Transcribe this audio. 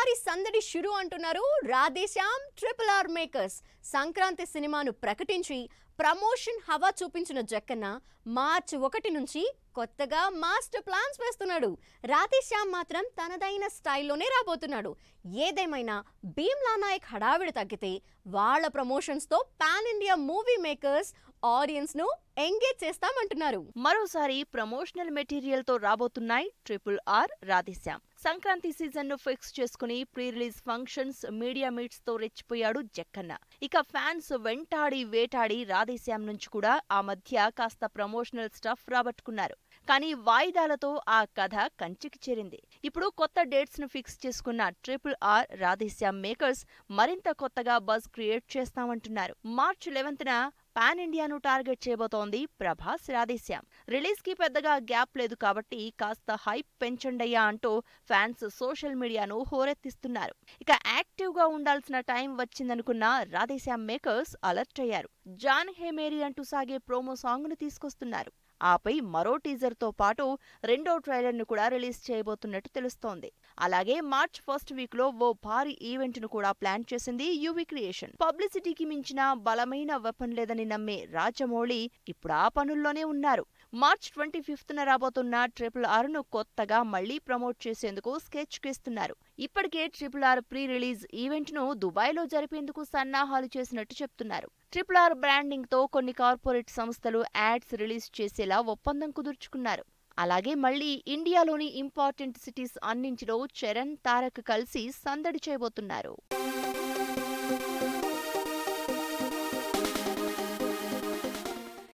ఈసారి సందడి షురు అంటున్నారు Radhe Shyam triple R makers Sankranti సినిమాను ప్రకటించి ప్రమోషన్ హవా చూపించిన జక్కన్న మార్చి ఒకటి నుంచి కొత్తగా మాస్టర్ ప్లాన్స్ వేస్తున్నాడు రాధేశ్యామ్ మాత్రం తనదైన స్టైల్లోనే రాబోతున్నాడు ఏదేమైనా భీమ్లా నాయక్ హడావిడి తగ్గితే వాళ్ళ ప్రమోషన్స్తో పాన్ ఇండియా మూవీ మేకర్స్ ఆడియన్స్ను ఎంగేజ్ చేస్తామంటున్నారు మరోసారి ప్రమోషనల్ మెటీరియల్ తో రాబోతున్నాయి triple R Radhe Shyam Sankranti season ను ఫిక్స్ చేసుకుని pre release functions media meets తో రెచ్చిపోయాడు జక్కన్న ఇక ఫ్యాన్స్ వెంటాడి వేటాడి రాధేశ్యామ్ నుంచి కూడా ఆ మధ్య కాస్త ప్రమోషనల్ స్టఫ్ రాబట్టుకున్నారు కానీ వాయిదాలతో ఆ కథ కంచికి చేరింది ఇప్పుడు కొత్త డేట్స్ ను ఫిక్స్ చేసుకున్న ట్రిపుల్ ఆర్ రాధేశ్యామ్ మేకర్స్ మరింత కొత్తగా బజ్ క్రియేట్ చేస్తామంటున్నారు మార్చ్ లెవెన్త్న పాన్ ఇండియాను టార్గెట్ చేయబోతోంది ప్రభాస్ రాధేశ్యామ్ రిలీజ్ కి పెద్దగా గ్యాప్ లేదు కాబట్టి కాస్త హైప్ పెంచండయ్యా అంటూ ఫ్యాన్స్ సోషల్ మీడియాను హోరెత్తిస్తున్నారు ఇక యాక్టివ్ గా ఉండాల్సిన టైం వచ్చిందనుకున్న రాధేశ్యామ్ మేకర్స్ అలర్ట్ అయ్యారు జాన్ హే మేరీ అంటూ సాగే ప్రోమో సాంగ్ ను తీసుకొస్తున్నారు ఆపై మరో టీజర్ తో పాటు రెండో ట్రైలర్ ను కూడా రిలీజ్ చేయబోతున్నట్టు తెలుస్తోంది అలాగే మార్చ్ ఫస్ట్ వీక్ లో ఓ భారీ ఈవెంట్ ను కూడా ప్లాన్ చేసింది యూవీ క్రియేషన్ పబ్లిసిటీకి మించిన బలమైన వెపన్ లేదని నమ్మే రాజమౌళి ఇప్పుడు ఆ పనుల్లోనే ఉన్నారు మార్చ్ ట్వంటీ ఫిఫ్త్ న రాబోతున్న ట్రిపుల్ ఆర్ ను కొత్తగా మళ్లీ ప్రమోట్ చేసేందుకు స్కెచ్ గీస్తున్నారు ఇప్పటికే triple R pre release event ను దుబాయ్ లో జరిపేందుకు సన్నాహాలు చేసినట్టు చెప్తున్నారు ట్రిపుల్ ఆర్ బ్రాండింగ్ తో కొన్ని కార్పొరేట్ సంస్థలు యాడ్స్ రిలీజ్ చేసేలా ఒప్పందం కుదుర్చుకున్నారు అలాగే మళ్ళీ ఇండియాలోని ఇంపార్టెంట్ సిటీస్ అన్నింటిలో చరణ్ తారక్ కలిసి సందడి చేయబోతున్నారు